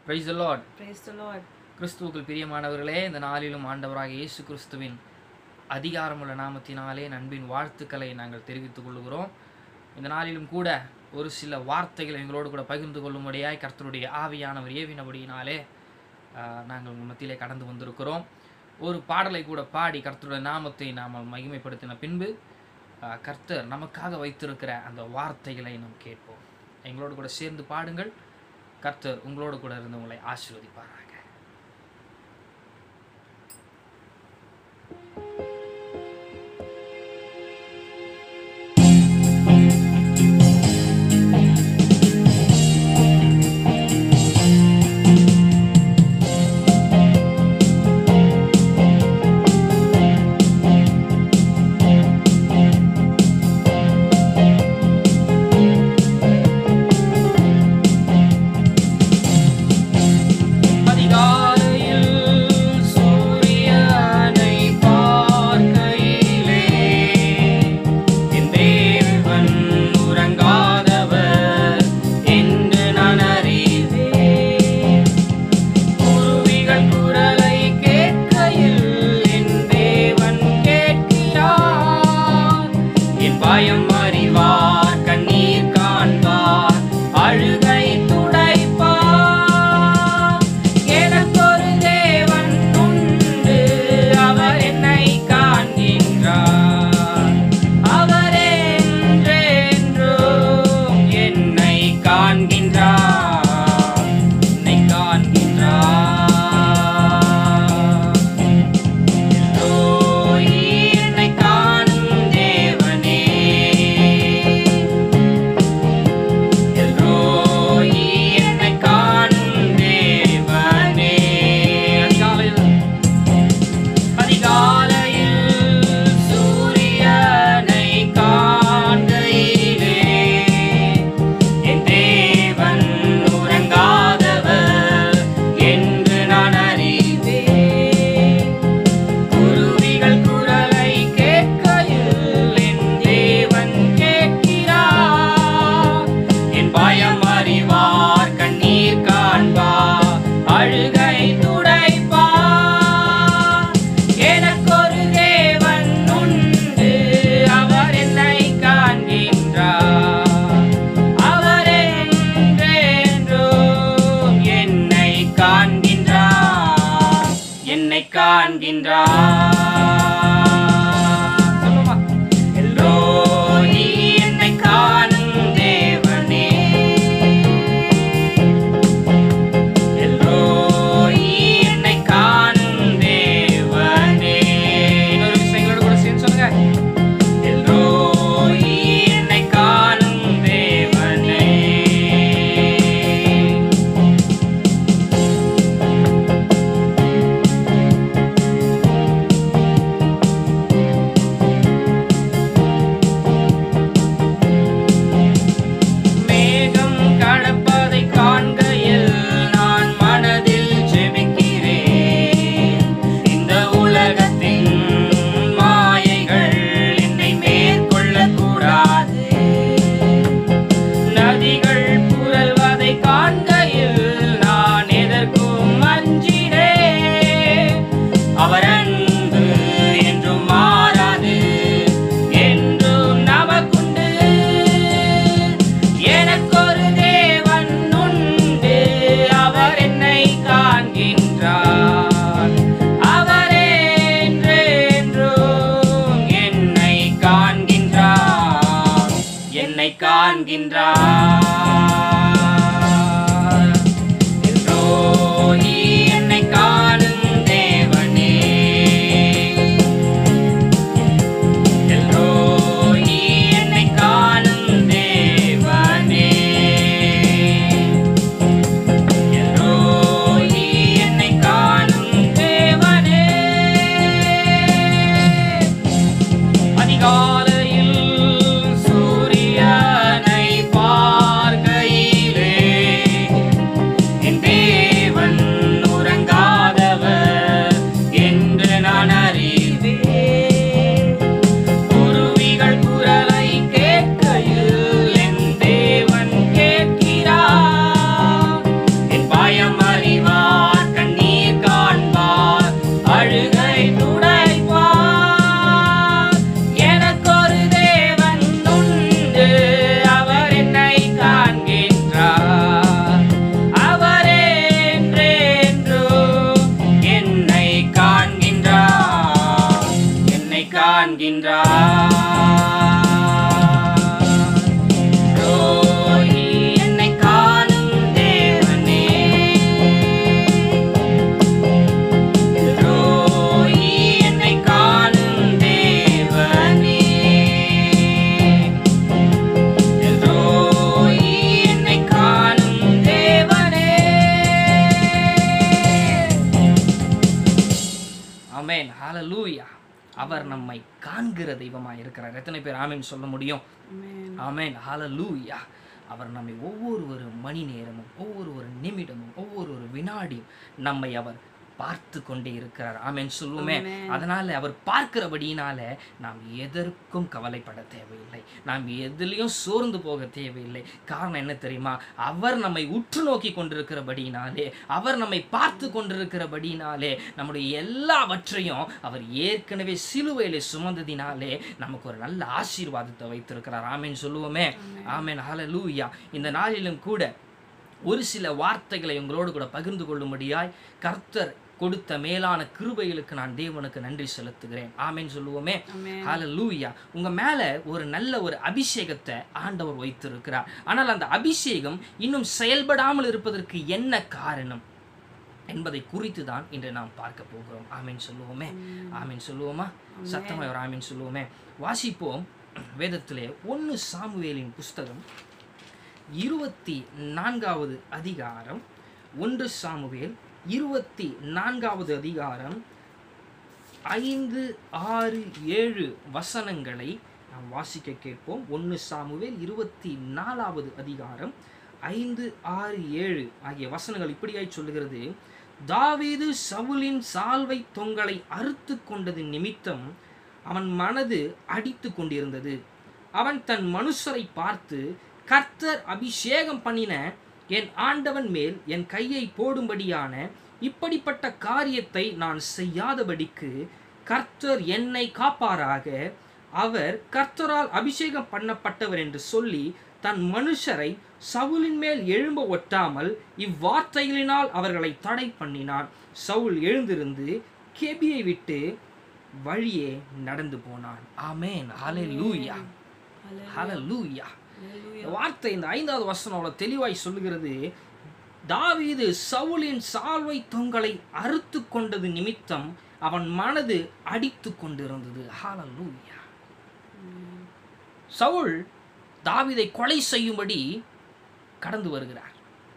Price the Lord Praise the Lord. கிறிஸ்துவுக்குள் பிரியமானவர்களே இந்த நாளிலும் ஆண்டவராக இயேசு கிறிஸ்துவின் அதிகாரமுள்ள நாமத்தினாலே நண்பின் வாழ்த்துக்களை நாங்கள் தெரிவித்துக் கொள்கிறோம் இந்த நாளிலும் கூட ஒரு சில வார்த்தைகளை எங்களோடு கூட பகிர்ந்து கொள்ளும்படியாய் கர்த்தருடைய ஆவியானவர் ஏவினபடியினாலே ஆஹ், நாங்கள் உங்கள் மத்தியிலே கடந்து வந்திருக்கிறோம் ஒரு பாடலை கூட பாடி கர்த்தருடைய நாமத்தை நாம் மகிமைப்படுத்தின பின்பு ஆஹ், கர்த்தர் நமக்காக வைத்திருக்கிற அந்த வார்த்தைகளை நாம் கேட்போம் எங்களோடு கூட சேர்ந்து பாடுங்கள் கர்த்தர் உங்களோடு கூட இருந்து உங்களை ஆசீர்வதிப்பாராக அதிகாலையில் சூரியனை பார்க்கையிலே என் தேவன் உறங்காதவர் என்று நான் அறிவேன் குருவிகள் குரலை கேட்கையில் என் தேவன் கேட்கிறார் என் பயம் அறிவார் கண்ணீர் காண்பார் அழுகை துடைப்பார் எனக்கொரு தேவன் உண்டு அவர் என்னை காண்கின்றார் அவர் என்றென்றும் என்னை காண்கின்றார் என்னை காண்கின்றார் எல்லோய் என்னை காணும் தேவனே எல்லோய் என்னை காணும் தேவனே அதிகாலையில் அதிகாலையில் சூரியனை காண்கையிலே என் தேவன் உறங்காதவர் என்று நான் அறிவேன் குருவிகள் குரலை கேட்கையில் என் தேவன் கேட்கிறார் என் பயம் அறிவார் கண்ணீர் காண்பார் அழுகை துடைப்பார் எனக்கொரு தேவன் உண்டு அவர் என்னை காண்கின்றார் அவர் என்றென்றும் என்னை காண்கின்றார் என்னை காண்கின்றார் சொல்லுமா எல்லோரி என்னை காணும் தேவனே எல்லோரி என்னை காணும் தேவனே இன்னொரு விஷயங்களோட கூட சேர்ந்து சொல்லுங்க எல்லோரி என்னை காணும் தேவனே மேகம் கடப்பதை காண்கையில் நான் மனதில் ஜெபிக்கிறேன் இந்த உலகத்தின் மாயைகள் என்னை மேற்கொள்ளக்கூடாது நதிகள் புரள்வதை காண்கையில் நான் எதற்கும் அஞ்சினேன் அவர் அன்பு என்றும் மாறாது என்றும் நமக்குண்டு எனக்கொரு தேவன் உண்டு அவர் என்னை காண்கின்றார் அவர் என்றென்றும் என்னை காண்கின்றார் என்னை காண்கின்றார் எல்லோரி என்னை காணும் தேவனே எல்லோரி என்னை காணும் தேவனே எல்லோரி என்னை காணும் தேவனே அதிகாலையில் சூரியனை பார்க்கையிலே துரோகி என்னை காணும் தேவனே துரோகி என்னை காணும் தேவனே துரோகி என்னை காணும் தேவனே ஆமென் ஹalleluya அவர் நம்மை காண்கிற தெய்வமாய் இருக்கிறார் எத்தனை பேர் ஆமென் சொல்ல முடியும் ஆமென் ஹalleluya அவர் நம்மை ஒவ்வொரு ஒரு மணி நேரமும் ஒவ்வொரு ஒரு நிமிடமும் ஒவ்வொரு ஒரு வினாடியும் நம்மை அவர் பார்த்து கொண்டே இருக்கிறார் ஆமென் சொல்லுவோமே அதனால அவர் பார்க்கிறபடியினால நாம் எதற்கும் கவலைப்பட தேவையில்லை நாம் எதுலேயும் சோர்ந்து போக தேவையில்லை காரணம் என்ன தெரியுமா அவர் நம்மை உற்று நோக்கி கொண்டிருக்கிறபடியினாலே அவர் நம்மை பார்த்து கொண்டிருக்கிறபடியினாலே நம்முடைய எல்லாவற்றையும் அவர் ஏற்கனவே சிலுவையிலே சுமந்ததினாலே நமக்கு ஒரு நல்ல ஆசீர்வாதத்தை வைத்திருக்கிறார் ஆமென் சொல்லுவோமே ஆமென் ஹalleluya இந்த நாளிலும் கூட ஒரு சில வார்த்தைகளை உங்களோடு கூட பகிர்ந்து கொள்ளும்படியாய் கர்த்தர் கொடுத்த மேலான கிருபைகளுக்கு நான் தேவனுக்கு நன்றி செலுத்துகிறேன் ஆமென் சொல்லுவோமே ஹalleluya உங்க மேல ஒரு நல்ல ஒரு அபிஷேகத்தை ஆண்டவர் வைத்திருக்கிறார் ஆனால் அந்த அபிஷேகம் இன்னும் செயல்படாமல் இருப்பதற்கு என்ன காரணம் என்பதை குறித்து தான் இன்று நாம் பார்க்க போகிறோம் ஆமீன் சொல்லுவோமே ஆமீன் சொல்லுவோமா சத்தமாய் ஒரு ஆமீன் சொல்லுவோமே வாசிப்போம் வேதத்திலே ஒன்று சாமுவேலின் புஸ்தகம் இருபத்தி நான்காவது அதிகாரம் ஒன்று சாமுவேல் இருபத்தி நான்காவது அதிகாரம் ஐந்து ஆறு ஏழு வசனங்களை நாம் வாசிக்க கேட்போம் ஒன்று சாமுவேல் இருபத்தி நாலாவது அதிகாரம் ஐந்து ஆறு ஏழு ஆகிய வசனங்கள் இப்படியாய் சொல்லுகிறது தாவீது சவுலின் சால்வை தொங்கலை அறுத்து கொண்டது நிமித்தம் அவன் மனது அடித்து கொண்டிருந்தது அவன் தன் மனுஷரை பார்த்து கர்த்தர் அபிஷேகம் பண்ணின என் ஆண்டவன் மேல் என் கையை போடும்படியான இப்படிப்பட்ட காரியத்தை நான் செய்யாதபடிக்கு கர்த்தர் என்னை காப்பாராக அவர் கர்த்தரால் அபிஷேகம் பண்ணப்பட்டவர் என்று சொல்லி தன் மனுஷரை சவுலின் மேல் எழும்ப ஒட்டாமல் இவ்வார்த்தைகளினால் அவர்களை தடை பண்ணினான் சவுல் எழுந்திருந்து கெபியை விட்டு வழியே நடந்து போனான் ஆமேன் ஹalleluya ஹalleluya இந்த வார்த்தை இந்த ஐந்தாவது வசனம் அவ்வளவு தெளிவாய் சொல்லுகிறது தாவீது சவுலின் சால்வை தொங்கலை அறுத்து கொண்டது நிமித்தம் அவன் மனது அடித்து கொண்டிருந்தது ஹalleluya சவுல் தாவீதை கொலை செய்யும்படி கடந்து வருகிறார்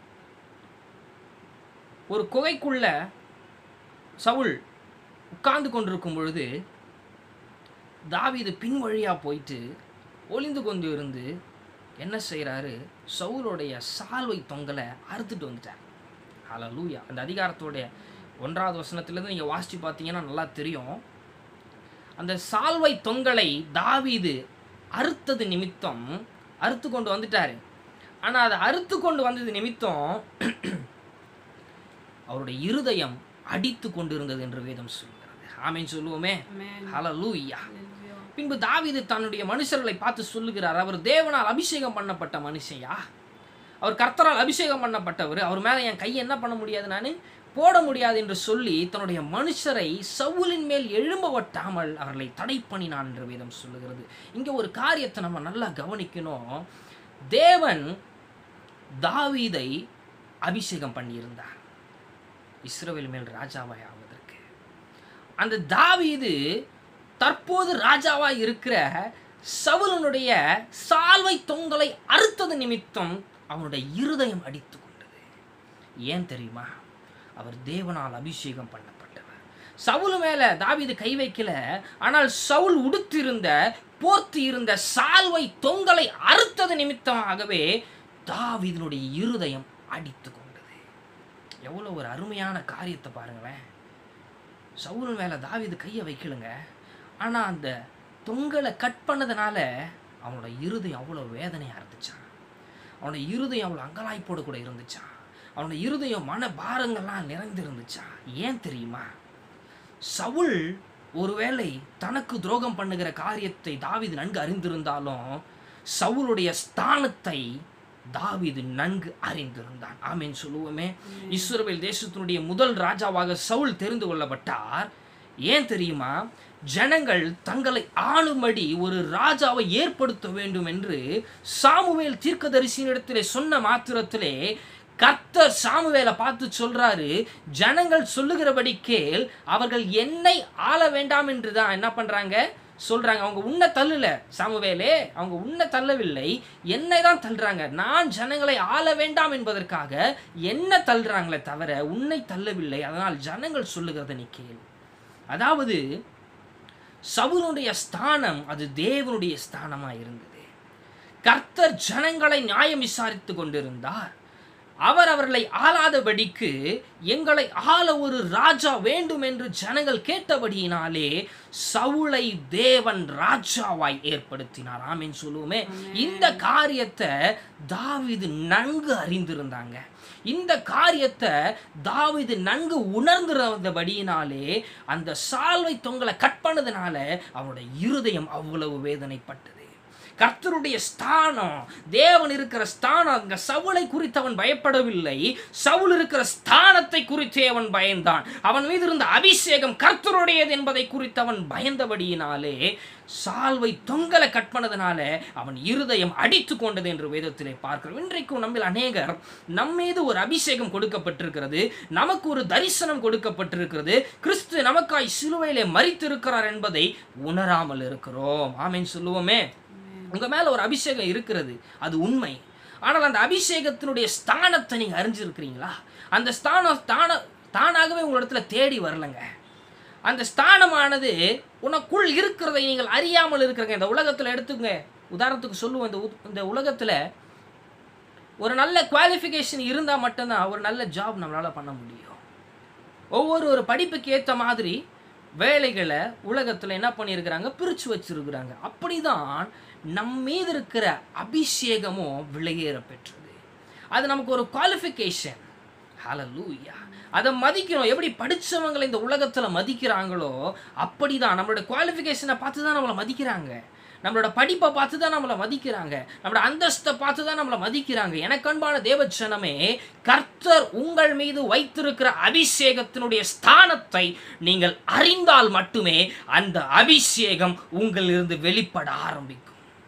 ஒரு குகைக்குள்ள சவுல் உட்கார்ந்து கொண்டிருக்கும் பொழுது தாவீது பின் வழியா போயிட்டு ஒளிந்து கொண்டு இருந்து என்ன செய்கிறாரு சவுலுடைய சால்வை தொங்கலை அறுத்துட்டு வந்துட்டார் ஹalleluya அந்த அதிகாரத்தோடைய ஒன்றாவது வசனத்திலேருந்து நீங்கள் வாசித்து பார்த்தீங்கன்னா நல்லா தெரியும் அந்த சால்வை தொங்கலை தாவீது அறுத்தது நிமித்தம் அறுத்து கொண்டு வந்துட்டாரு ஆனால் அதை அறுத்து கொண்டு வந்தது நிமித்தம் அவருடைய இருதயம் அடித்து கொண்டிருந்தது என்று வேதம் சொல்கிறது ஆமேன் சொல்லுவோமே ஹalleluya பின்பு தாவீது தன்னுடைய மனுஷர்களை பார்த்து சொல்லுகிறார் அவர் தேவனால் அபிஷேகம் பண்ணப்பட்ட மனுஷையா அவர் கர்த்தரால் அபிஷேகம் பண்ணப்பட்டவர் அவர் மேலே என் கை என்ன பண்ண முடியாது நான் போட முடியாது என்று சொல்லி தன்னுடைய மனுஷரை சவுலின் மேல் எழும்ப ஒட்டாமல் அவர்களை தடை பண்ணினான் என்று வேதம் சொல்லுகிறது இங்கே ஒரு காரியத்தை நம்ம நல்லா கவனிக்கணும் தேவன் தாவீதை அபிஷேகம் பண்ணியிருந்தார் இஸ்ரவேல் மேல் ராஜாவாய் ஆவதற்கு அந்த தாவீது தற்போது ராஜாவாய் இருக்கிற சவுலனுடைய சால்வை தொங்கலை அறுத்தது நிமித்தம் அவனுடைய இருதயம் அடித்து கொண்டது ஏன் தெரியுமா அவர் தேவனால் அபிஷேகம் பண்ணப்பட்டவர் சவுல் மேல தாவீது கை வைக்கல ஆனால் சவுல் உடுத்திருந்த போர்த்து இருந்த சால்வை தொங்கலை அறுத்தது நிமித்தமாகவே தாவீதினுடைய இருதயம் அடித்து கொண்டது எவ்வளோ ஒரு அருமையான காரியத்தை பாருங்களேன் சவுல் மேலே தாவீது கையை வைக்கலுங்க ஆனால் அந்த தொங்கலை கட் பண்ணதுனால அவனோட இருதயம் அவ்வளோ வேதனையாக இருந்துச்சான் அவனோட இருதயம் அவ்வளோ அங்கலாய்ப்போடு கூட இருந்துச்சான் அவனோட இருதயம் மன பாரங்கள்லாம் நிறைந்திருந்துச்சான் ஏன் தெரியுமா சவுல் ஒருவேளை தனக்கு துரோகம் பண்ணுகிற காரியத்தை தாவீது நன்கு அறிந்திருந்தாலும் சவுலுடைய ஸ்தானத்தை தாவீது நன்கு அறிந்திருந்தான் ஆமேன் சொல்லுவோமே இஸ்ரவேல் தேசத்தினுடைய முதல் ராஜாவாக சவுல் தெரிந்து கொள்ளப்பட்டார் ஏன் தெரியுமா ஜனங்கள் தங்களை ஆளும்படி ஒரு ராஜாவை ஏற்படுத்த வேண்டும் என்று சாமுவேல் தீர்க்கதரிசியினிடத்திலே சொன்ன மாத்திரத்திலே கர்த்தர் சாமுவேலை பார்த்து சொல்றாரு ஜனங்கள் சொல்லுகிறபடி கேள் அவர்கள் என்னை ஆள வேண்டாம் என்று தான் என்ன பண்றாங்க சொல்றாங்க அவங்க உன்னை தள்ளல சாமுவேலே அவங்க உன்னை தள்ளவில்லை என்னை தான் தள்ளுறாங்க நான் ஜனங்களை ஆள வேண்டாம் என்பதற்காக என்ன தள்ளுறாங்களே தவிர உன்னை தள்ளவில்லை அதனால் ஜனங்கள் சொல்லுகிறத நீ கேள் அதாவது சவுலுடைய ஸ்தானம் அது தேவனுடைய ஸ்தானமாக இருந்தது கர்த்தர் ஜனங்களை நியாயம் விசாரித்து கொண்டிருந்தார் அவர் அவர்களை ஆளாதபடிக்கு எங்களை ஆள ஒரு ராஜா வேண்டும் என்று ஜனங்கள் கேட்டபடியினாலே சவுளை தேவன் ராஜாவாய் ஏற்படுத்தினார் ஆமீன் சொல்லுவோமே இந்த காரியத்தை தாவீது நன்கு அறிந்திருந்தாங்க இந்த காரியத்தை தாவீது நன்கு உணர்ந்திருந்தபடியினாலே அந்த சால்வை தொங்கலை கட் பண்ணதுனால அவனுடைய இருதயம் அவ்வளவு வேதனைப்பட்டது கர்த்தருடைய ஸ்தானம் தேவன் இருக்கிற ஸ்தானம் அங்க சவுளை குறித்து அவன் பயப்படவில்லை சவுல் இருக்கிற ஸ்தானத்தை குறித்தே அவன் பயந்தான் அவன் மீது இருந்த அபிஷேகம் கர்த்தருடையது என்பதை குறித்து அவன் பயந்தபடியினாலே சால்வை தொங்கலை கட் பண்ணதுனால அவன் இருதயம் அடித்து கொண்டது என்று வேதத்திலே பார்க்கிறோம் இன்றைக்கும் நம்மில் அநேகர் நம் மீது ஒரு அபிஷேகம் கொடுக்கப்பட்டிருக்கிறது நமக்கு ஒரு தரிசனம் கொடுக்கப்பட்டிருக்கிறது கிறிஸ்து நமக்காய் சிலுவையிலே மறித்திருக்கிறார் என்பதை உணராமல் இருக்கிறோம் ஆமீன் சொல்லுவோமே உங்க மேல ஒரு அபிஷேகம் இருக்கிறது அது உண்மை ஆனால் அந்த அபிஷேகத்தினுடைய ஸ்தானத்தை நீங்க அறிஞ்சிருக்கிறீங்களா அந்த ஸ்தானம் தான தானாகவே உங்களிடத்துல தேடி வரலங்க அந்த ஸ்தானமானது உனக்குள் இருக்கிறதை நீங்கள் அறியாமல் இருக்கிறங்க இந்த உலகத்தில் எடுத்துங்க உதாரணத்துக்கு சொல்லுவோம் இந்த உ- இந்த உலகத்தில் ஒரு நல்ல குவாலிஃபிகேஷன் இருந்தால் மட்டும்தான் ஒரு நல்ல ஜாப் நம்மளால் பண்ண முடியும் ஒவ்வொரு ஒரு படிப்புக்கு ஏற்ற மாதிரி வேலைகளை உலகத்தில் என்ன பண்ணியிருக்கிறாங்க பிரித்து வச்சிருக்கிறாங்க அப்படிதான் நம் மீது இருக்கிற அபிஷேகமும் விலையேற பெற்றது அது நமக்கு ஒரு குவாலிஃபிகேஷன் ஹalleluya அதை மதிக்கணும் எப்படி படிச்சவங்களை இந்த உலகத்தில் மதிக்கிறாங்களோ அப்படிதான் நம்மளோட குவாலிஃபிகேஷனை பார்த்து தான் நம்மளை மதிக்கிறாங்க நம்மளோட படிப்பை பார்த்து தான் நம்மளை மதிக்கிறாங்க நம்மளோட அந்தஸ்தை பார்த்து தான் நம்மளை மதிக்கிறாங்க எனக்கு அன்பான தேவச்சனமே கர்த்தர் உங்கள் மீது வைத்திருக்கிற அபிஷேகத்தினுடைய ஸ்தானத்தை நீங்கள் அறிந்தால் மட்டுமே அந்த அபிஷேகம் உங்களிலிருந்து வெளிப்பட ஆரம்பிக்கும்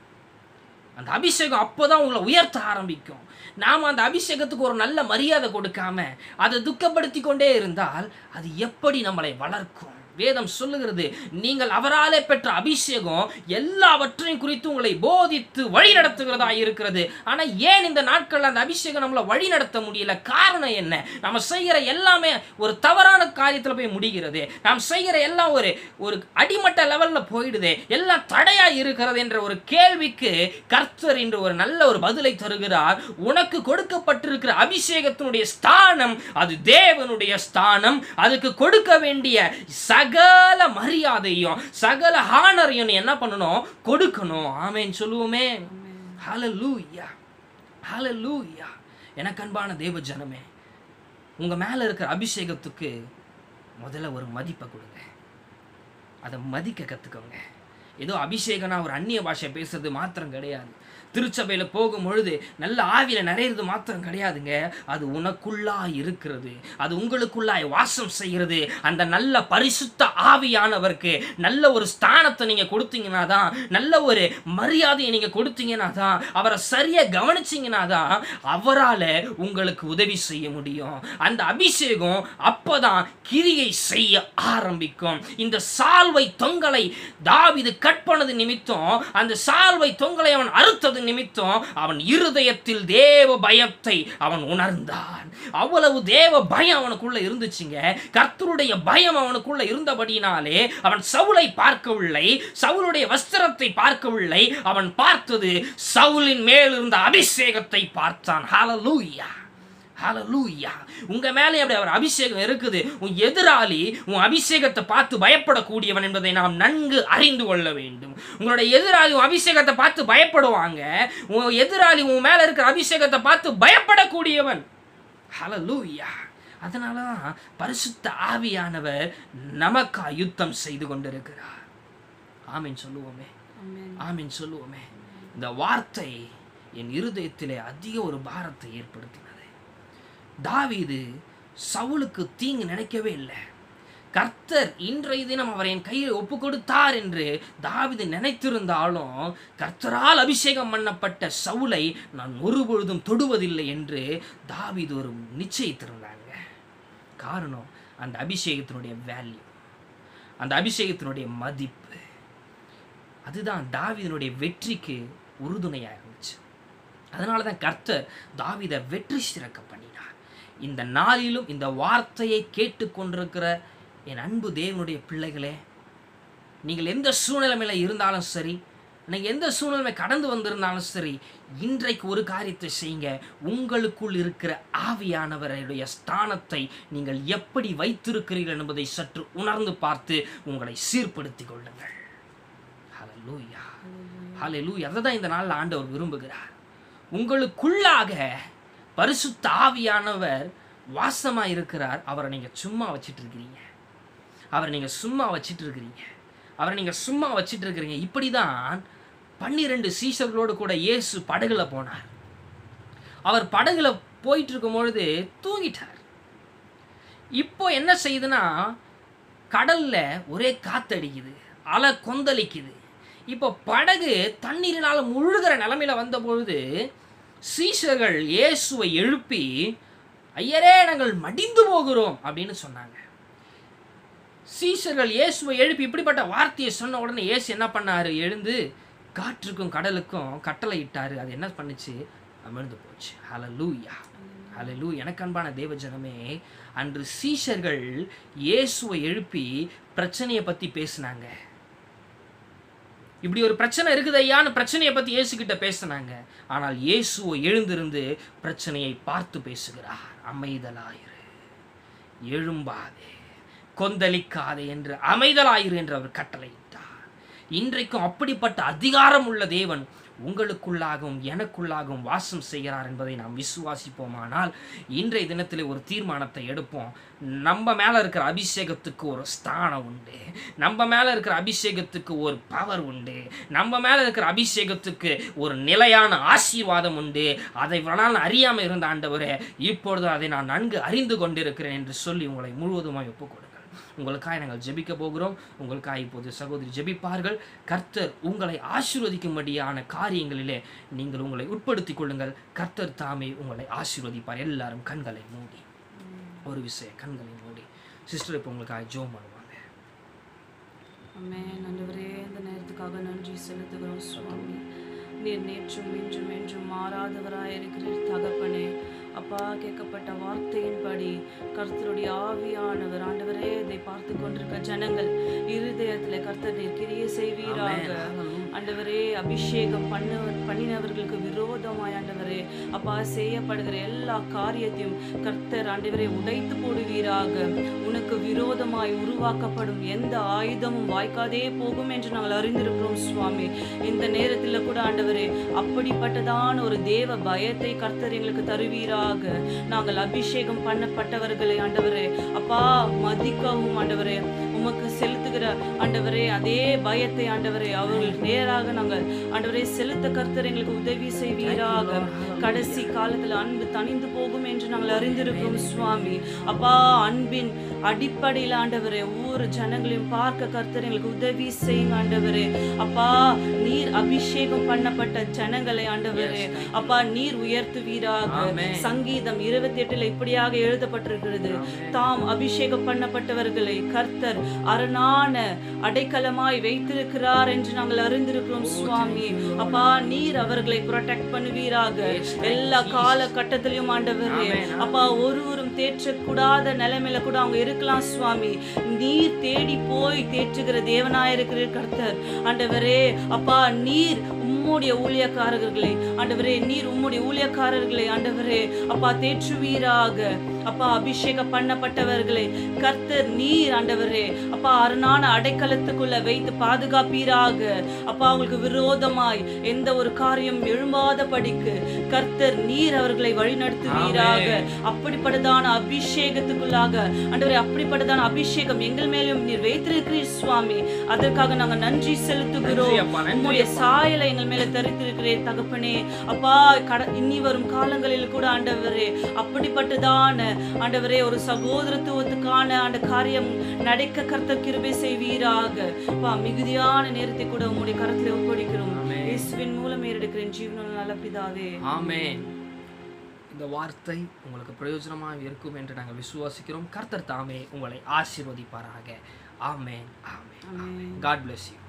அந்த அபிஷேகம் அப்போதான் உங்களை உயர்த்த ஆரம்பிக்கும் நாம் அந்த அபிஷேகத்துக்கு ஒரு நல்ல மரியாதை கொடுக்காம அதை துக்கப்படுத்தி கொண்டே இருந்தால் அது எப்படி நம்மளை வளர்க்கும் வேதம் சொல்லுகிறது நீங்கள் அவராலே பெற்ற அபிஷேகம் எல்லாவற்றையும் குறித்து உங்களை போதித்து வழி நடத்துகிறதா இருக்கிறது ஆனா ஏன் இந்த நாட்கள்ல அந்த அபிஷேகம் நம்மளை வழி நடத்த முடியல காரணம் என்ன நம்ம செய்கிற எல்லாமே ஒரு தவறான காரியத்துல போய் முடிகிறது நாம் செய்கிற எல்லாம் ஒரு ஒரு அடிமட்ட லெவல்ல போயிடுது எல்லாம் தடையா இருக்கிறது என்ற ஒரு கேள்விக்கு கர்த்தர் இன்று ஒரு நல்ல ஒரு பதிலை தருகிறார் உனக்கு கொடுக்கப்பட்டிருக்கிற அபிஷேகத்தினுடைய ஸ்தானம் அது தேவனுடைய ஸ்தானம் அதுக்கு கொடுக்க வேண்டிய சகல மரியாதையும் சகல ஹானரையும் நீ என்ன பண்ணணும் கொடுக்கணும் ஆமேன்னு சொல்லுவோமே ஹalleluya ஹalleluya எனக்கு அன்பான தேவ ஜனமே உங்க மேல இருக்கிற அபிஷேகத்துக்கு முதல்ல ஒரு மதிப்பை கொடுங்க அதை மதிக்க கற்றுக்கோங்க ஏதோ அபிஷேகனா ஒரு அந்நிய பாஷை பேசுறது மாத்திரம் கிடையாது திருச்சபையில் போகும் பொழுது நல்ல ஆவியில் நிறையிறது மாத்திரம் கிடையாதுங்க அது உனக்குள்ளா இருக்கிறது அது உங்களுக்குள்ளாய் வாசம் செய்கிறது அந்த நல்ல பரிசுத்த ஆவியானவருக்கு நல்ல ஒரு ஸ்தானத்தை நீங்கள் கொடுத்தீங்கன்னா தான் நல்ல ஒரு மரியாதையை நீங்கள் கொடுத்தீங்கன்னா தான் அவரை சரியாக கவனிச்சிங்கன்னா தான் அவரால் உங்களுக்கு உதவி செய்ய முடியும் அந்த அபிஷேகம் அப்பதான் கிரியை செய்ய ஆரம்பிக்கும் இந்த சால்வை தொங்கலை தாவிது கட் பண்ணது நிமித்தம் அந்த சால்வை தொங்கலை அவன் அறுத்தது நிமித்தம் அவன் இருதயத்தில் தேவ பயத்தை அவன் உணர்ந்தான் அவ்வளவு தேவ பயம் அவனுக்குள்ள இருந்துச்சுங்க கர்த்தருடைய பயம் அவனுக்குள்ள இருந்தபடினாலே அவன் சவுலை பார்க்கவில்லை சவுலுடைய வஸ்திரத்தை பார்க்கவில்லை அவன் பார்த்தது சவுலின் மேல் இருந்த அபிஷேகத்தை பார்த்தான் ஹalleluya ஹalleluya உங்க மேலே அப்படி அவர் அபிஷேகம் இருக்குது உன் எதிராளி உன் அபிஷேகத்தை பார்த்து பயப்படக்கூடியவன் என்பதை நாம் நன்கு அறிந்து கொள்ள வேண்டும் உங்களுடைய எதிராளி உன் அபிஷேகத்தை பார்த்து பயப்படுவாங்க உன் எதிராளி உன் மேல இருக்கிற அபிஷேகத்தை பார்த்து பயப்படக்கூடியவன் ஹalleluya அதனால தான் பரிசுத்த ஆவியானவர் நமக்கா யுத்தம் செய்து கொண்டிருக்கிறார் ஆமீன் சொல்லுவோமே ஆமீன் சொல்லுவோமே இந்த வார்த்தை என் இருதயத்திலே அதிக ஒரு பாரத்தை ஏற்படுத்தினது தாவீது சவுலுக்கு தீங்கு நினைக்கவே இல்லை கர்த்தர் இன்றைய தினம் அவர் என் கையில் ஒப்பு கொடுத்தார் என்று தாவீது நினைத்திருந்தாலும் கர்த்தரால் அபிஷேகம் பண்ணப்பட்ட சவுலை நான் ஒருபொழுதும் தொடுவதில்லை என்று தாவீது ஒரு நிச்சயித்திருந்தாங்க காரணம் அந்த அபிஷேகத்தினுடைய வேல்யூ அந்த அபிஷேகத்தினுடைய மதிப்பு அதுதான் தாவீதினுடைய வெற்றிக்கு உறுதுணையாக இருந்துச்சு அதனால தான் கர்த்தர் தாவீதை வெற்றி சிறக்க பண்ணினார் இந்த நாளிலும் இந்த வார்த்தையை கேட்டுக்கொண்டிருக்கிற என் அன்பு தேவனுடைய பிள்ளைகளே நீங்கள் எந்த சூழ்நிலைமையில் இருந்தாலும் சரி நீங்கள் எந்த சூழ்நிலை கடந்து வந்திருந்தாலும் சரி இன்றைக்கு ஒரு காரியத்தை செய்யுங்க உங்களுக்குள் இருக்கிற ஆவியானவருடைய ஸ்தானத்தை நீங்கள் எப்படி வைத்திருக்கிறீர்கள் என்பதை சற்று உணர்ந்து பார்த்து உங்களை சீர்படுத்திக் கொள்ளுங்கள் ஹalleluya ஹalleluya அதை தான் இந்த நாளில் ஆண்டவர் விரும்புகிறார் உங்களுக்குள்ளாக பரிசுத்த ஆவியானவர் வாசமாக இருக்கிறார் அவரை நீங்கள் சும்மா வச்சிட்டு இருக்கிறீங்க அவரை நீங்கள் சும்மா வச்சிட்டு இருக்கிறீங்க அவரை நீங்கள் சும்மா வச்சிட்டு இருக்கிறீங்க இப்படி தான் பன்னிரெண்டு சீசர்களோடு கூட இயேசு படகுல போனார் அவர் படகுல போயிட்டு இருக்கும் பொழுது தூங்கிட்டார் இப்போ என்ன செய்யுதுன்னா கடல்ல ஒரே காத்தடிக்குது அலை கொந்தளிக்குது இப்போ படகு தண்ணீரினால் முழுகிற நிலமையில வந்த பொழுது சீஷர்கள் இயேசுவை எழுப்பி ஐயரே நாங்கள் மடிந்து போகிறோம் அப்படின்னு சொன்னாங்க சீஷர்கள் இயேசுவை எழுப்பி இப்படிப்பட்ட வார்த்தையை சொன்ன உடனே இயேசு என்ன பண்ணாரு எழுந்து காற்றுக்கும் கடலுக்கும் கட்டளை இட்டாரு அது என்ன பண்ணுச்சு அமிழ்ந்து போச்சு ஹalleluya ஹalleluya எனக்கு அன்பான தேவ ஜனமே அன்று சீஷர்கள் இயேசுவை எழுப்பி பிரச்சனையை பத்தி பேசினாங்க இப்படி ஒரு பிரச்சனை இருக்குது ஐயான்னு பிரச்சனையை பத்தி இயேசு கிட்ட பேசினாங்க ஆனால் இயேசுவை எழுந்திருந்து பிரச்சனையை பார்த்து பேசுகிறார் அமைதலாயிரு எழும்பாதே கொந்தளிக்காதே என்று அமைதலாயிரு என்று அவர் கட்டளையிட்டார் இன்றைக்கும் அப்படிப்பட்ட அதிகாரம் உள்ள தேவன் உங்களுக்குள்ளாகவும் எனக்குள்ளாகவும் வாசம் செய்கிறார் என்பதை நாம் விசுவாசிப்போமானால் இன்றைய தினத்தில் ஒரு தீர்மானத்தை எடுப்போம் நம்ம மேலே இருக்கிற அபிஷேகத்துக்கு ஒரு ஸ்தானம் உண்டு நம்ம மேலே இருக்கிற அபிஷேகத்துக்கு ஒரு பவர் உண்டு நம்ம மேலே இருக்கிற அபிஷேகத்துக்கு ஒரு நிலையான ஆசீர்வாதம் உண்டு அதை வேணாலும் அறியாமல் இருந்த ஆண்டவரே இப்பொழுது அதை நான் நன்கு அறிந்து கொண்டிருக்கிறேன் என்று சொல்லி உங்களை முழுவதுமாய் ஒப்புக்கொடுங்கள் உங்களுக்காக நாங்கள் ஜெபிக்க போகிறோம் உங்களுக்காக இப்போது சகோதரி ஜெபிப்பார்கள் கர்த்தர் உங்களை ஆசீர்வதிக்கும்படியான காரியங்களிலே நீங்கள் உங்களை உட்படுத்திக் கொள்ளுங்கள் கர்த்தர் தாமே உங்களை ஆசீர்வதிப்பார் எல்லாரும் கண்களை மூடி ஒரு விஷய கண்களை மூடி சிஸ்டர் இப்போ உங்களுக்காக ஜோம் பண்ணுவாங்க ஆமென் ஆண்டவரே இந்த நேரத்துக்காக நன்றி செலுத்துகிறோம் சுவாமி நீர் நேற்றும் இன்றும் என்றும் மாறாதவராய் இருக்கிறீர் தகப்பனே அப்பா கேட்கப்பட்ட வார்த்தையின்படி கர்த்தருடைய ஆவியானவர் ஆண்டவரே இதை பார்த்து கொண்டிருக்க ஜனங்கள் இருதயத்தில் கர்த்தர் நீர் கிரியை செய்வீராக ஆண்டவரே அபிஷேகம் பண்ண பண்ணினவர்களுக்கு விரோதமாய் ஆண்டவரே அப்பா செய்யப்படுகிற எல்லா காரியத்தையும் கர்த்தர் ஆண்டவரே உடைத்து போடுவீராக உனக்கு விரோதமாய் உருவாக்கப்படும் எந்த ஆயுதமும் வாய்க்காதே போகும் என்று நாங்கள் அறிந்திருக்கிறோம் சுவாமி இந்த நேரத்தில் கூட ஆண்டவரே அப்படிப்பட்டதான ஒரு தேவ பயத்தை கர்த்தர் எங்களுக்கு தருவீராக நாங்கள் அபிஷேகம் பண்ணப்பட்டவர்களை ஆண்டவரே அப்பா மதிக்கவும் ஆண்டவரே உமக்கு செலுத்துகிற ஆண்டவரே அதே பயத்தை ஆண்டவரே அவர்கள் நேராக நாங்கள் ஆண்டவரே செலுத்த கர்த்தர் எங்களுக்கு உதவி செய்வீராக கடைசி காலத்தில் அன்பு தணிந்து போகும் என்று நாங்கள் அறிந்திருக்கிறோம் சுவாமி அப்பா அன்பின் அடிப்படையில் ஆண்டவரே ஒவ்வொரு ஜனங்களையும் பார்க்க கர்த்தர் எங்களுக்கு உதவி செய்யுங்க ஆண்டவரே அப்பா நீர் அபிஷேகம் பண்ணப்பட்ட ஜனங்களை ஆண்டவரே அப்பா நீர் உயர்த்துவீராக ஆமென். சங்கீதம் இருபத்தி எட்டுல இப்படியாக எழுதப்பட்டிருக்கிறது தாம் அபிஷேகம் பண்ணப்பட்டவர்களை கர்த்தர் அரணான அடைக்கலமாய் வைத்திருக்கிறார் என்று நாங்கள் அறிந்திருக்கிறோம் சுவாமி அப்பா நீர் அவர்களை ப்ரொடெக்ட் பண்ணுவீராக எல்லா காலகட்டத்திலையும் ஆண்டவரே அப்பா ஒருவரும் தேற்றக்கூடாத நிலைமையில கூட அவங்க இருக்கலாம் சுவாமி நீர் தேடி போய் தேற்றுகிற தேவனாயிருக்கிறீர் கர்த்தர் ஆண்டவரே அப்பா நீர் உம்முடைய ஊழியக்காரர்களை ஆண்டவரே நீர் உம்முடைய ஊழியக்காரர்களை ஆண்டவரே அப்பா தேற்றுவீராக அப்பா அபிஷேகம் பண்ணப்பட்டவர்களை கர்த்தர் நீர் ஆண்டவரே அப்பா அரணான அடைக்கலத்துக்குள்ள வைத்து பாதுகாப்பீராக அப்பா அவங்களுக்கு விரோதமாய் எந்த ஒரு காரியம் எழும்பாத படிக்கு கர்த்தர் நீர் அவர்களை வழிநடத்துவீராக அப்படிப்பட்டதான அபிஷேகத்துக்குள்ளாக ஆண்டவரே அப்படிப்பட்டதான அபிஷேகம் எங்கள் மேலும் நீர் வைத்திருக்கிறீர் சுவாமி அதற்காக நாங்கள் நன்றி செலுத்துகிறோம் நன்றி அப்பா, நன்றி உம்முடைய சாயலை எங்கள் மேல தரித்திருக்கிறேன் தகப்பனே அப்பா கட இனி வரும் காலங்களில் கூட ஆண்டவரே அப்படிப்பட்டதான ஆண்டவரே ஒரு சகோதரத்துவத்துக்கான அந்த காரியம் நடக்க கர்த்தர் கிருபை செய்வீராக அப்பா மிகுதியான நேரத்தை கூட உங்களுடைய கரத்துல ஒப்படைக்கிறோம் ஆமென். இயேசுவின் மூலம் ஏறெடுக்கிறேன் ஜீவனுள்ள நல்ல பிதாவே ஆமென் இந்த வார்த்தை உங்களுக்கு பிரயோஜனமாக இருக்கும் என்று நாங்கள் விசுவாசிக்கிறோம் கர்த்தர் தாமே உங்களை ஆசீர்வதிப்பாராக amen amen amen God bless you